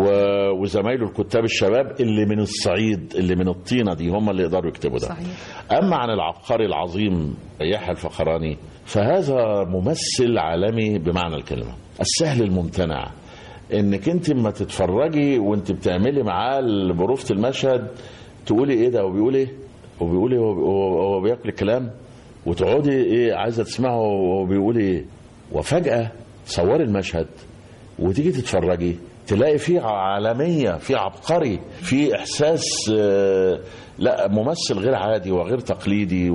و- وزمايله الكتاب الشباب اللي من الصعيد اللي من الطينه دي هم اللي يقدروا يكتبوا ده صحيح. اما عن العبقري العظيم يحيى الفخراني فهذا ممثل عالمي بمعنى الكلمه السهل الممتنع انك انت اما تتفرجي وانت بتعملي معاه بروفة المشهد تقولي ايه ده وبيقول ايه وبيقول ايه هو- هو هو بياكل الكلام وتقعدي ايه عايزه تسمعه وهو بيقول ايه وفجاه تصوري المشهد وتيجي تتفرجي تلاقي فيه عالمية في عبقري في إحساس آه، لا ممثل غير عادي وغير تقليدي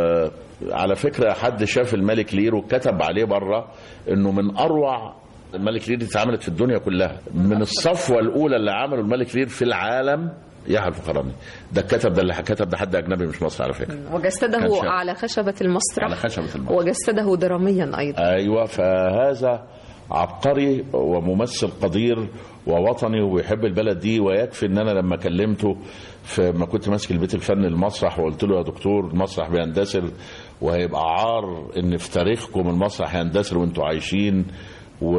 وعلى فكرة حد شاف الملك لير وكتب عليه بره إنه من أروع الملك لير دي اتعملت في الدنيا كلها من الصفوة الأولى اللي عملوا الملك لير في العالم يحيى الفخراني ده الكتب ده اللي كتب ده حد أجنبي مش مصري على فكرة كان وجسده شاب. على خشبه المسرح على خشبة المسرح وجسده دراميا ايضا ايوه فهذا عبقري وممثل قدير ووطني وبيحب البلد دي ويكفي ان انا لما كلمته في ما كنت ماسك البيت الفني المسرح وقلت له يا دكتور المسرح بيندثر وهيبقى عار ان في تاريخكم المسرح يندثر وانتوا عايشين و...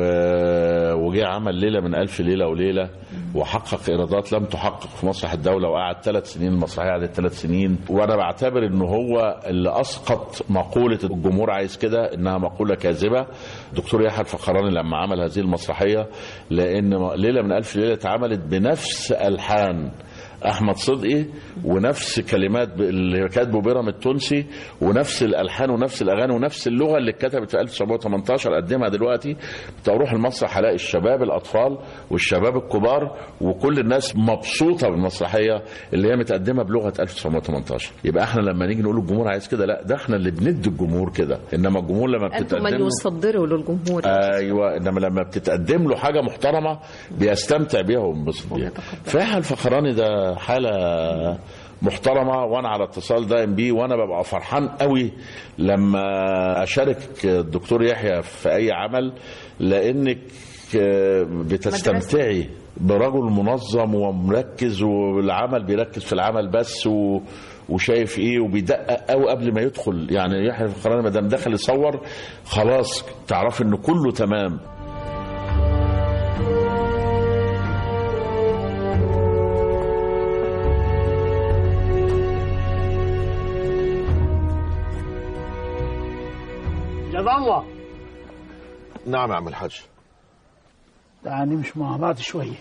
وجه عمل ليله من الف ليله وليله وحقق ايرادات لم تحقق في مسرح الدوله وقعد ثلاث سنين المسرحيه قعدت ثلاث سنين وانا بعتبر ان هو اللي اسقط مقوله الجمهور عايز كده انها مقوله كاذبه دكتور يحيى الفخراني لما عمل هذه المسرحيه لان ليله من الف ليله اتعملت بنفس الحان احمد صدقي ونفس كلمات ب- اللي كاتبه بيرام التونسي ونفس الالحان ونفس الاغاني ونفس اللغه اللي اتكتبت في 1918 قدمها دلوقتي بتروح المسرح هلاقي الشباب الاطفال والشباب الكبار وكل الناس مبسوطه بالمسرحيه اللي هي متقدمه بلغه 1918 يبقى احنا لما نيجي نقول الجمهور عايز كده لا ده احنا اللي بندي الجمهور كده انما الجمهور لما انتم بتتقدم من له يصدروا للجمهور ايوه انما لما بتتقدم له حاجه محترمه بيستمتع بيها وينبسط بيها فيحيى الفخراني ده حاله محترمه وانا على اتصال دائم بيه وانا ببقى فرحان قوي لما اشارك الدكتور يحيى في اي عمل لانك بتستمتعي برجل منظم ومركز والعمل بيركز في العمل بس و وشايف ايه وبيدقق قوي قبل ما يدخل يعني يحيى الفخراني ما دام دخل يصور خلاص تعرف ان كله تمام جد الله نعم يا عم الحاج تعال نمشي مع بعض شوية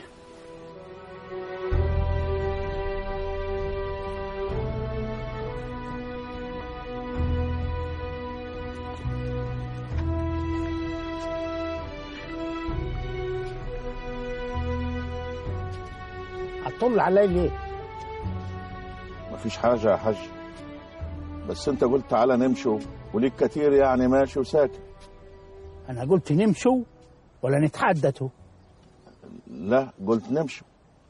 هتطل علي ليه؟ مفيش حاجة يا حاج بس انت قلت تعالى نمشوا وليك كتير يعني ماشي وساكت أنا قلت نمشوا ولا نتحدثوا لا قلت نمشوا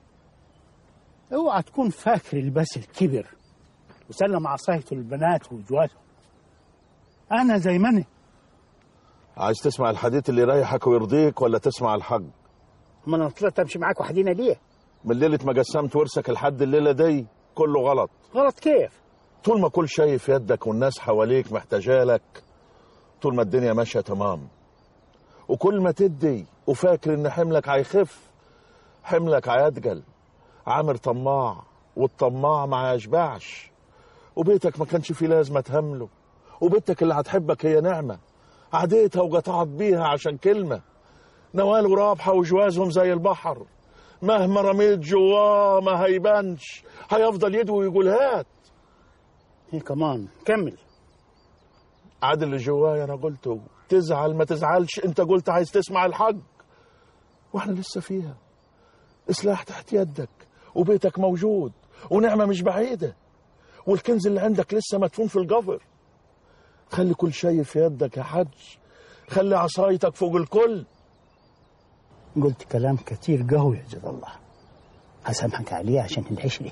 اوعى تكون فاكر الباس الكبر وسلم عصايته البنات وجوازهم أنا زي ما أنا عايز تسمع الحديث اللي يريحك ويرضيك ولا تسمع الحق ما أنا طلعت أمشي معاك وحدينا ليه؟ من ليلة ما قسمت ورثك لحد الليلة دي كله غلط غلط كيف؟ طول ما كل شيء في يدك والناس حواليك محتاجالك طول ما الدنيا ماشية تمام وكل ما تدي وفاكر ان حملك هيخف حملك هيتقل عامر طماع والطماع ما يشبعش وبيتك ما كانش فيه لازمة تهمله وبيتك اللي هتحبك هي نعمة عديتها وقطعت بيها عشان كلمة نوال ورابحة وجوازهم زي البحر مهما رميت جواه ما هيبانش هيفضل يدوي ويقول هات هي كمان كمل عاد اللي جوايا انا قلته تزعل ما تزعلش انت قلت عايز تسمع الحق واحنا لسه فيها سلاح تحت يدك وبيتك موجود ونعمة مش بعيدة والكنز اللي عندك لسه مدفون في القبر خلي كل شيء في يدك يا حج خلي عصايتك فوق الكل قلت كلام كتير قهوي يا جد الله هسامحك عليه عشان العشرة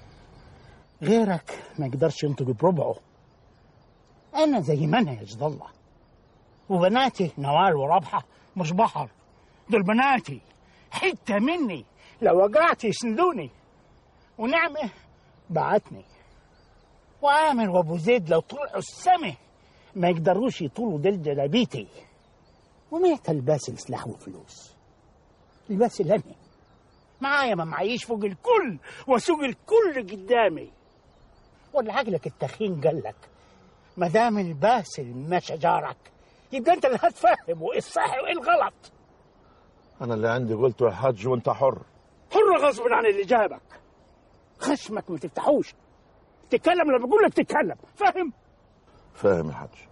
غيرك ما يقدرش ينطق بربعه أنا زي ما أنا يا جد الله وبناتي نوال ورابحة مش بحر دول بناتي حتة مني لو وقعت يسندوني ونعمة بعتني وعامر وابو زيد لو طلعوا السما ما يقدروش يطولوا دل جلابيتي وميت الباس السلاح وفلوس الباس اللي أنا معايا ما معيش فوق الكل واسوق الكل قدامي ولا عقلك التخين قال لك ما دام الباسل ماشي جارك يبقى انت اللي هتفهم وايه الصح وايه الغلط انا اللي عندي قلته يا حج وانت حر حر غصب عن اللي جابك خشمك ما تفتحوش تتكلم لما بقول لك تتكلم فاهم فاهم يا حج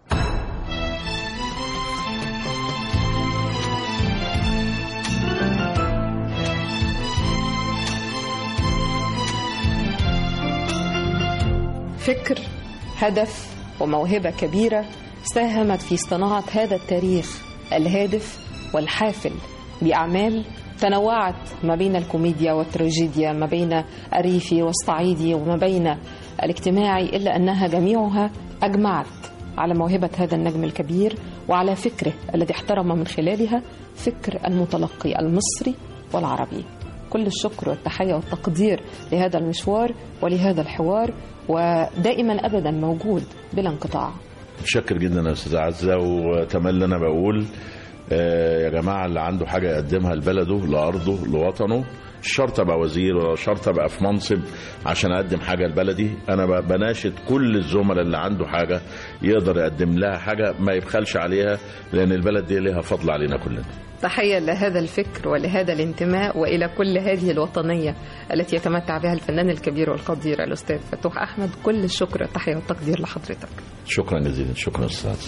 فكر هدف وموهبة كبيرة ساهمت في صناعة هذا التاريخ الهادف والحافل بأعمال تنوعت ما بين الكوميديا والتراجيديا ما بين الريفي والصعيدي وما بين الاجتماعي إلا أنها جميعها أجمعت على موهبة هذا النجم الكبير وعلى فكره الذي احترم من خلالها فكر المتلقي المصري والعربي كل الشكر والتحية والتقدير لهذا المشوار ولهذا الحوار ودائما أبدا موجود بلا انقطاع متشكر جدا يا استاذ عزه وتملي انا بقول آه، يا جماعه اللي عنده حاجه يقدمها لبلده لارضه لوطنه مش شرط ابقى وزير ولا شرط ابقى في منصب عشان اقدم حاجه لبلدي انا ب- بناشد كل الزملاء اللي عنده حاجه يقدر يقدم لها حاجه ما يبخلش عليها لان البلد دي لها فضل علينا كلنا تحية لهذا الفكر ولهذا الانتماء وإلى كل هذه الوطنية التي يتمتع بها الفنان الكبير والقدير الأستاذ فتوح أحمد كل الشكر التحية والتقدير لحضرتك شكرا جزيلا شكرا استاذ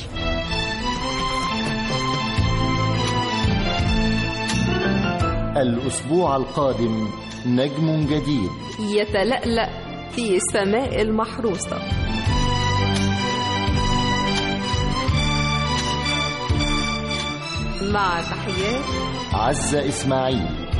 الأسبوع القادم نجم جديد يتلألأ في سماء المحروسة مع تحيات عزة إسماعيل